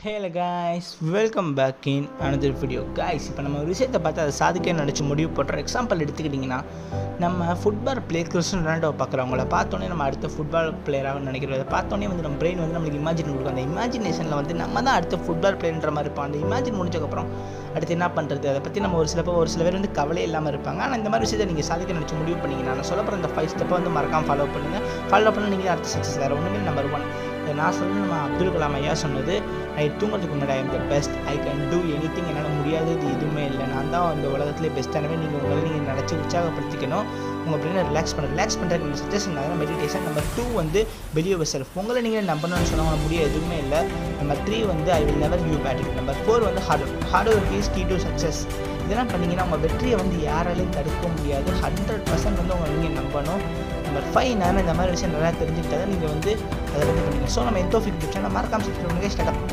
ஹேல guys welcome back in another video guys இப்போ நம்ம ஒரு விஷயத்தை பார்த்து அதை சாதிக்க நினச்சி முடிவு பண்ணுறோம் எக்ஸாம்பிள் எடுத்துக்கிட்டிங்கன்னா நம்ம ஃபுட்பால் பிளேயர் கிறிஸ்டன் ரொனால்டோவை பார்க்குறவங்கள பார்த்தோன்னே நம்ம அடுத்த ஃபுட்பால் பிளேயராக நினைக்கிறோம் அதை பார்த்தோன்னே வந்து நம்ம பிரெயின் வந்து நம்மளுக்கு இமேஜின் கொடுக்கும் அந்த இமேஜினேஷனில் வந்து நம்ம தான் அடுத்த ஃபுட்பால் பிளேயர்ன்ற மாதிரி இருப்போம் அந்த இமேஜின் முடிஞ்சக்கப்புறம் அடுத்து என்ன பண்ணுறது அதை பற்றி நம்ம ஒரு சில பேர் ஒரு சில பேர் வந்து கவலை இல்லாமல் இருப்பாங்க ஆனால் இந்த மாதிரி விஷயத்தை நீங்கள் சாதிக்க நினச்சி முடிவு பண்ணிங்கன்னா நான் சொல்ல போகிற இந்த ஃபைவ் ஸ்டெப்பை வந்து மறக்காமல் ஃபாலோ பண்ணுங்கள் ஃபாலோ பண்ணால் நீங்கள் அடுத்த சக்ஸஸ் வேறு ஒன்றுமே நம்பர் ஒன் இதை நான் சொல்ல நம்ம அப்துல் கலாம் ஐயா சொன்னது நைட் தூங்குறதுக்கு முன்னாடி I'm the best I can do anything என்னால் முடியாதது எதுவுமே இல்லை நான் தான் அந்த உலகத்திலே பெஸ்ட்டானவே நீங்கள் உங்களை நீங்கள் நினச்சி உற்சாகப்படுத்திக்கணும் உங்கள் பிரெயினை ரிலாக்ஸ் பண்ண ரிலாக்ஸ் பண்ணுறதுக்கு சஜஷன் தான் மெடிடேஷன் நம்பர் டூ வந்து வெளியே செல்ஃப் உங்களை நீங்கள் நம்பணும்னு சொன்னால் முடிய எதுவுமே இல்லை நம்பர் த்ரீ வந்து I will never give bad number four வந்து hard work hard work is key to success இதெல்லாம் பண்ணிங்கன்னா உங்கள் வெற்றியை வந்து யாராலையும் தடுக்க முடியாது ஹண்ட்ரட் பர்சன்ட் வந்து உங்களை நீங்கள் நம்பணும் நம்பர் ஃபைவ் நான் இந்த மாதிரி விஷயம் நல்லா தெரிஞ்சுக்கிட்டதை நீங்கள் வந்து அதை வந்து பண்ணுங்கள் ஸோ நம்ம எந்தோ ஃபிட் மறக்காம சப்ஸ்கிரைப் பண்ணுங்கள் ஸ்டார்ட்